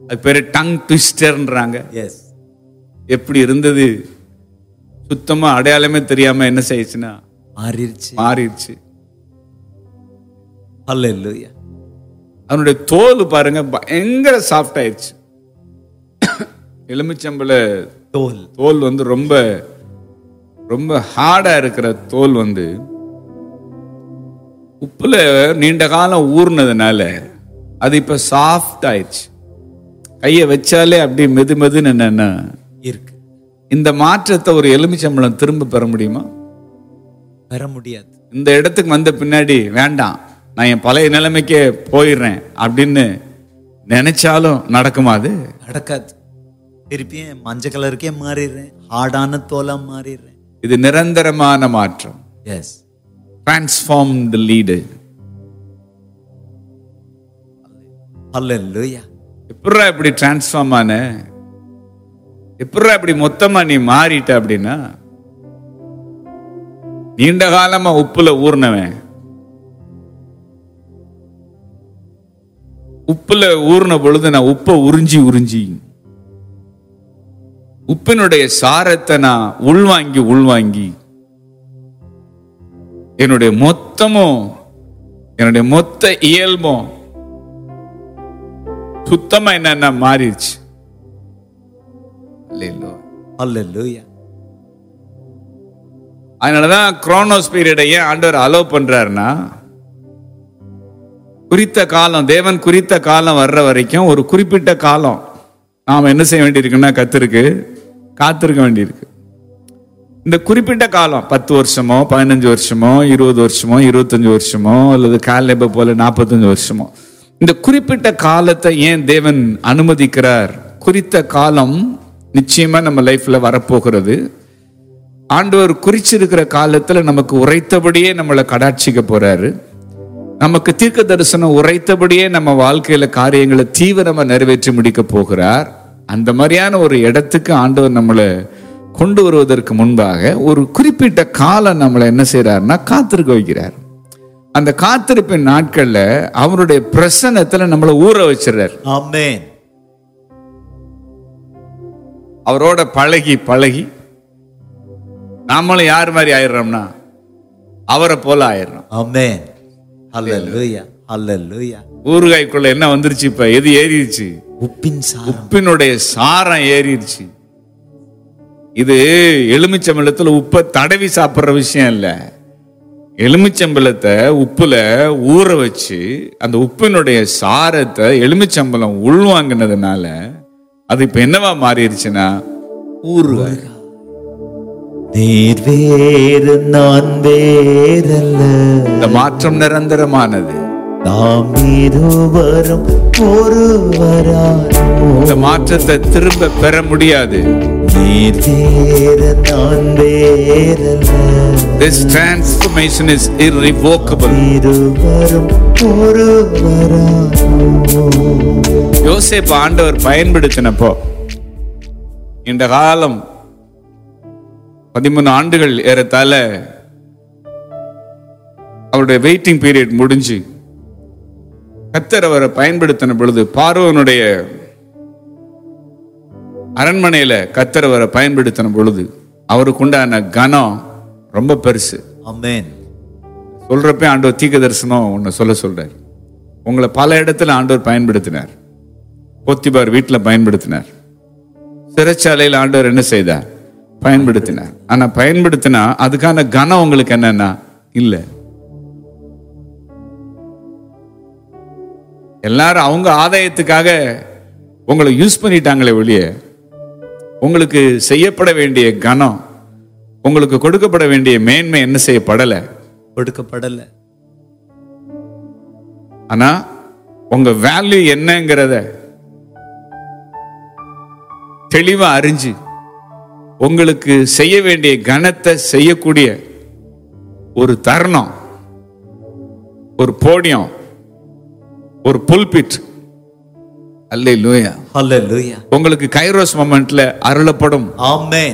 அது பேரு tongue ட்விஸ்டர்ன்றாங்க S எப்படி இருந்தது சுத்தமா அடையாளமே தெரியாம என்ன செய்யுச்சுன்னா மாறிடுச்சு மாறிடுச்சு ஹalleluya அதனுடைய தோல் பாருங்க பயங்கர சாஃப்ட் ஆயிடுச்சு எலுமிச்சம்பழ தோல் தோல் வந்து ரொம்ப ரொம்ப ஹார்டா இருக்கிற தோல் வந்து உப்புல நீண்ட காலம் ஊர்னதுனால அது இப்ப சாஃப்ட் ஆயிடுச்சு கையை வச்சாலே அப்படியே மெது மெதுன்னு என்னன்னா இருக்கு இந்த மாற்றத்தை ஒரு எலுமிச்சம்பழம் திரும்ப பெற முடியுமா பெற முடியாது இந்த இடத்துக்கு வந்த பின்னாடி வேண்டாம் நான் என் பழைய நிலைமைக்கே போயிடுறேன் அப்படின்னு நினைச்சாலும் நடக்குமா அது நடக்காது திருப்பியும் மஞ்சள் கலருக்கே மாறிடுறேன் ஹார்டான தோலா மாறிடுறேன் இது நிரந்தரமான மாற்றம் எஸ் டிரான்ஸ்ஃபார்ம் த லீடர் ஹalleluya எப்படா இப்படி டிரான்ஸ்ஃபார்ம் ஆன எப்படா இப்படி மொத்தமா நீ மாறிட்ட அப்படின்னா நீண்ட காலமா உப்புல ஊர்னவன் உப்புல ஊர்ன பொழுது நான் உப்பை உறிஞ்சி உறிஞ்சி உப்பினுடைய சாரத்தை நான் உள்வாங்கி உள்வாங்கி என்னுடைய மொத்தமும் என்னுடைய மொத்த இயல்பும் சுத்தமா என்னன்னா மாறிடுச்சு அல்லேலூயா. ஹalleluya அதனாலதான் குரோனோஸ் பீரியடை ஏன் ஆண்டவர் அலோ பண்றாருன்னா குறித்த காலம் தேவன் குறித்த காலம் வர்ற வரைக்கும் ஒரு குறிப்பிட்ட காலம் நாம் என்ன செய்ய வேண்டியிருக்குன்னா கத்திருக்கு காத்திருக்க வேண்டியிருக்கு இந்த குறிப்பிட்ட காலம் பத்து வருஷமோ பதினஞ்சு வருஷமோ இருபது வருஷமோ இருபத்தஞ்சு வருஷமோ அல்லது காலேப போல நாற்பத்தஞ்சு வருஷமோ இந்த குறிப்பிட்ட காலத்தை ஏன் தேவன் அனுமதிக்கிறார் குறித்த காலம் நிச்சயமா நம்ம லைஃப்ல வரப்போகிறது ஆண்டவர் குறிச்சிருக்கிற காலத்துல நமக்கு உரைத்தபடியே நம்மளை கடாட்சிக்க போறாரு நமக்கு தீர்க்க தரிசனம் உரைத்தபடியே நம்ம வாழ்க்கையில காரியங்களை தீவிரமா நிறைவேற்றி முடிக்க போகிறார் அந்த மாதிரியான ஒரு இடத்துக்கு ஆண்டவர் நம்மளை கொண்டு வருவதற்கு முன்பாக ஒரு குறிப்பிட்ட காலம் நம்மளை என்ன செய்யறாருன்னா காத்திருக்க வைக்கிறார் அந்த காத்திருப்பின் நாட்கள்ல அவருடைய பிரசன்னத்துல நம்மளை ஊற வச்சிடுறார் ஆமென் அவரோட பழகி பழகி நாமளும் யார் மாதிரி ஆயிடுறோம்னா அவரை போல ஆயிடுறோம் ஆமென் ஹalleluya ஹalleluya ஊறுகாய்க்குள்ள என்ன வந்துருச்சு இப்ப எது ஏறிடுச்சு உப்பின் சாரம் உப்பினுடைய சாரம் ஏறிடுச்சு இது எலுமிச்சம்பழத்துல உப்பை தடவி சாப்பிடுற விஷயம் இல்ல எலுமிச்சம்பழத்தை உப்புல ஊற வச்சு அந்த உப்பினுடைய சாரத்தை எலுமிச்சம்பழம் உள்வாங்கினதுனால அது இப்ப என்னவா மாறிடுச்சுன்னா ஊறுகாய் நீர் வேறு நான் வேறல்ல இந்த மாற்றம் நிரந்தரமானது நாம் இருவரும் ஒருவரானோ இந்த மாற்றத்தை திரும்ப பெற முடியாது நீர் வேறு நான் வேறல்ல This transformation is irrevocable. இருவரும் ஒருவரானோ யோசேப்பு ஆண்டவர் பயன்படுத்தினப்போ இந்த காலம் பதிமூணு ஆண்டுகள் ஏறத்தாழ அவருடைய வெயிட்டிங் பீரியட் முடிஞ்சு கத்தர் அவரை பயன்படுத்தின பொழுது பார்வனுடைய அரண்மனையில கத்தர் அவரை பயன்படுத்தின பொழுது அவருக்கு உண்டான கனம் ரொம்ப பெருசு ஆமென் சொல்றப்ப ஆண்டவர் தீர்க்க தரிசனம் ஒன்று சொல்ல சொல்றார் உங்களை பல இடத்துல ஆண்டவர் பயன்படுத்தினார் போத்திபார் வீட்டில் பயன்படுத்தினார் சிறைச்சாலையில் ஆண்டவர் என்ன செய்தார் பயன்படுத்தினார் ஆனா பயன்படுத்தினா அதுக்கான கனம் உங்களுக்கு என்னன்னா இல்ல எல்லாரும் அவங்க ஆதாயத்துக்காக உங்களை யூஸ் பண்ணிட்டாங்களே வெளியே உங்களுக்கு செய்யப்பட வேண்டிய கனம் உங்களுக்கு கொடுக்கப்பட வேண்டிய மேன்மை என்ன செய்யப்படலை கொடுக்கப்படல ஆனா உங்க வேல்யூ என்னங்கிறத தெளிவா அறிஞ்சு உங்களுக்கு செய்ய வேண்டிய கணத்தை செய்யக்கூடிய ஒரு தருணம் ஒரு போடியம் ஒரு புல்பிட் அல்ல லூயா ஹalleluya உங்களுக்கு கைரோஸ் மொமெண்ட்ல அருளப்படும் ஆமென்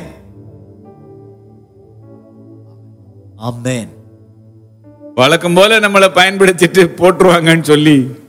ஆமென் வழக்கம் போல நம்மளை பயன்படுத்திட்டு போட்டுருவாங்கன்னு சொல்லி